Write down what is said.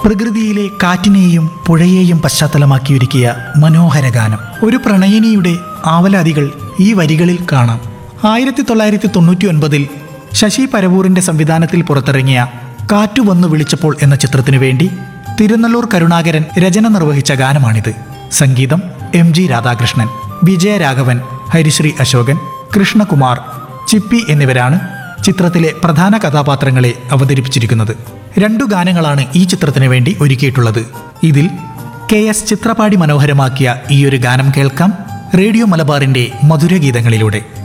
പ്രകൃതിയിലെ കാറ്റിനെയും പുഴയെയും പശ്ചാത്തലമാക്കി ഒരുക്കിയ മനോഹര ഗാനം ഒരു പ്രണയിനിയുടെ ആവലാതികൾ ഈ വരികളിൽ കാണാം ആയിരത്തി തൊള്ളായിരത്തി തൊണ്ണൂറ്റി ഒൻപതിൽ ശശി പരവൂറിന്റെ സംവിധാനത്തിൽ പുറത്തിറങ്ങിയ കാറ്റു വന്നു വിളിച്ചപ്പോൾ എന്ന ചിത്രത്തിനു വേണ്ടി തിരുനല്ലൂർ കരുണാകരൻ രചന നിർവഹിച്ച ഗാനമാണിത് സംഗീതം എം ജി രാധാകൃഷ്ണൻ വിജയരാഘവൻ ഹരിശ്രീ അശോകൻ കൃഷ്ണകുമാർ ചിപ്പി എന്നിവരാണ് ചിത്രത്തിലെ പ്രധാന കഥാപാത്രങ്ങളെ അവതരിപ്പിച്ചിരിക്കുന്നത് രണ്ടു ഗാനങ്ങളാണ് ഈ ചിത്രത്തിന് വേണ്ടി ഒരുക്കിയിട്ടുള്ളത് ഇതിൽ കെ എസ് ചിത്രപാടി മനോഹരമാക്കിയ ഈ ഒരു ഗാനം കേൾക്കാം റേഡിയോ മലബാറിന്റെ മധുരഗീതങ്ങളിലൂടെ